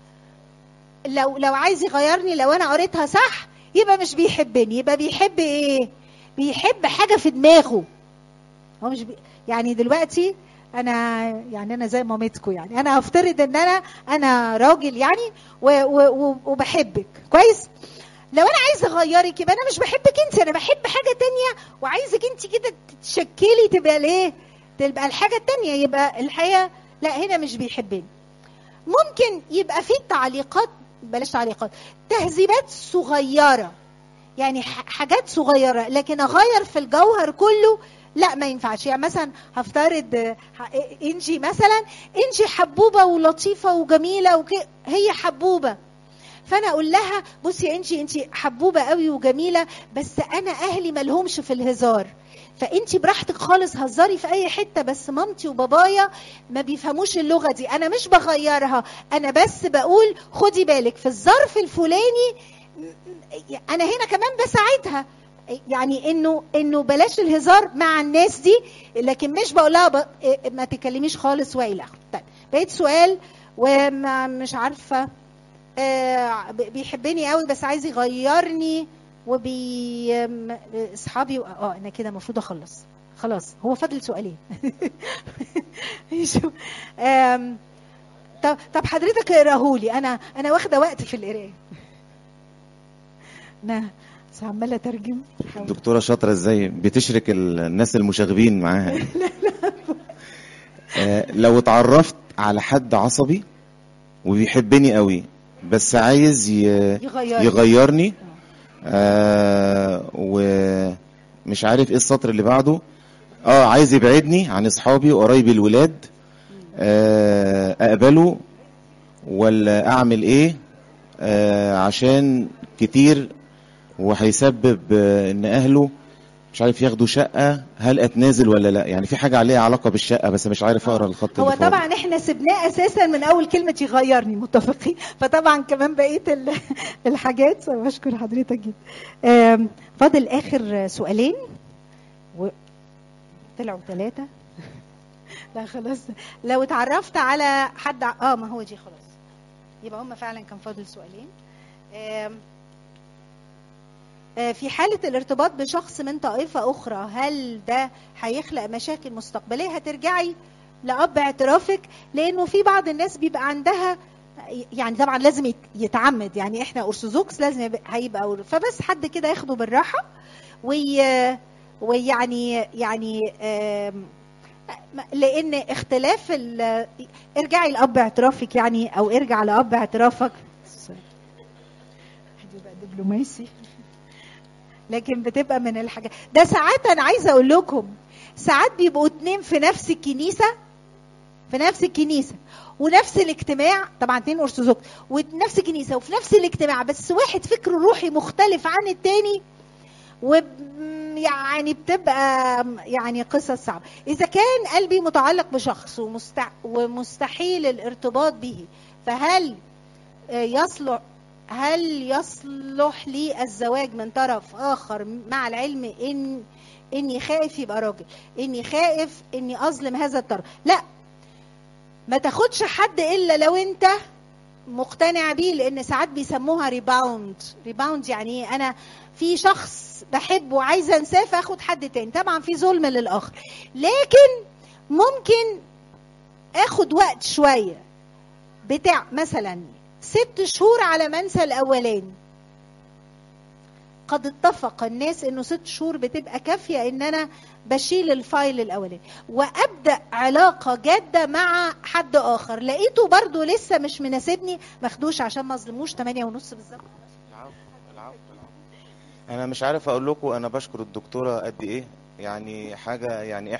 لو لو عايز يغيرني لو أنا قريتها صح يبقى مش بيحبني يبقى بيحب إيه بيحب حاجة في دماغه هو مش بي... يعني دلوقتي انا يعني انا زي مامتكم يعني انا هفترض ان انا انا راجل يعني و و و وبحبك كويس لو انا عايزه اغيرك يبقى انا مش بحبك انت انا بحب حاجه تانية وعايزك انت كده تتشكلي تبقى ليه تبقى الحاجه التانية يبقى الحقيقه لا هنا مش بيحبني ممكن يبقى في تعليقات بلاش تعليقات تهذيبات صغيره يعني ح- حاجات صغيره لكن اغير في الجوهر كله لا ما ينفعش يعني مثلا هفترض آه، ح- انجي مثلا انجي حبوبه ولطيفه وجميله وكده هي حبوبه فانا اقول لها بصي يا انجي انت حبوبه قوي وجميله بس انا اهلي ملهمش في الهزار فانت براحتك خالص هزاري في اي حته بس مامتي وبابايا ما بيفهموش اللغه دي انا مش بغيرها انا بس بقول خدي بالك في الظرف الفلاني انا هنا كمان بساعدها يعني انه انه بلاش الهزار مع الناس دي لكن مش بقول لها ب... ما تتكلميش خالص والى اخره طيب بقيت سؤال ومش عارفه آه، ب- بيحبني قوي بس عايز يغيرني وبي م- اصحابي و- اه انا كده المفروض اخلص خلاص هو فاضل سؤالين شوف آم، طب طب حضرتك اقراهولي انا انا واخده وقت في القرايه انا بس عماله اترجم الدكتوره شاطره ازاي بتشرك ال- الناس المشاغبين معاها آه، لو اتعرفت على حد عصبي وبيحبني قوي بس عايز ي... يغير يغيرني آه ومش عارف ايه السطر اللي بعده اه عايز يبعدني عن اصحابي وقرايبي الولاد آه اقبله ولا اعمل ايه آه عشان كتير وهيسبب آه ان اهله مش عارف ياخدوا شقة هل اتنازل ولا لا يعني في حاجة عليها علاقة بالشقة بس مش عارف اقرا الخط هو اللي فاضل. طبعا احنا سبناه اساسا من اول كلمه يغيرني متفقين فطبعا كمان بقيه ال- الحاجات بشكر حضرتك جدا آم، فاضل اخر سؤالين و... طلعوا ثلاثة لا خلاص لو اتعرفت على حد ع- اه ما هو دي خلاص يبقى هم فعلا كان فاضل سؤالين آم، آه، في حالة الارتباط بشخص من طائفة أخرى هل ده هيخلق مشاكل مستقبلية هترجعي لأب اعترافك لأنه في بعض الناس بيبقى عندها يعني طبعا لازم يت- يتعمد يعني احنا ارثوذكس لازم يبقى- هيبقى فبس حد كده ياخده بالراحه وي ويعني يعني آم، لان اختلاف ال- ارجعي لاب اعترافك يعني او ارجع لاب اعترافك هتبقى دبلوماسي لكن بتبقى من الحاجات ده ساعات انا عايزه اقول لكم ساعات بيبقوا اتنين في نفس الكنيسه في نفس الكنيسه ونفس الاجتماع طبعا اتنين ارثوذكس ونفس الكنيسه وفي نفس الاجتماع بس واحد فكره روحي مختلف عن التاني ويعني بتبقى يعني قصص صعبه اذا كان قلبي متعلق بشخص ومستع... ومستحيل الارتباط به فهل آه، يصلح هل يصلح لي الزواج من طرف اخر مع العلم ان اني خائف يبقى راجل اني خائف اني اظلم هذا الطرف لا ما تاخدش حد الا لو انت مقتنع بيه لان ساعات بيسموها ريباوند ريباوند يعني ايه انا في شخص بحبه وعايزه انساه فاخد حد تاني طبعا في ظلم للاخر لكن ممكن اخد وقت شويه بتاع مثلا ست شهور على ما انسى الاولاني قد اتفق الناس انه ست شهور بتبقى كافيه ان انا بشيل الفايل الاولاني وابدا علاقه جاده مع حد اخر لقيته برضو لسه مش مناسبني ماخدوش عشان ما اظلموش 8 ونص بالظبط العفو العفو العفو انا مش عارف اقول لكم انا بشكر الدكتوره قد ايه يعني حاجه يعني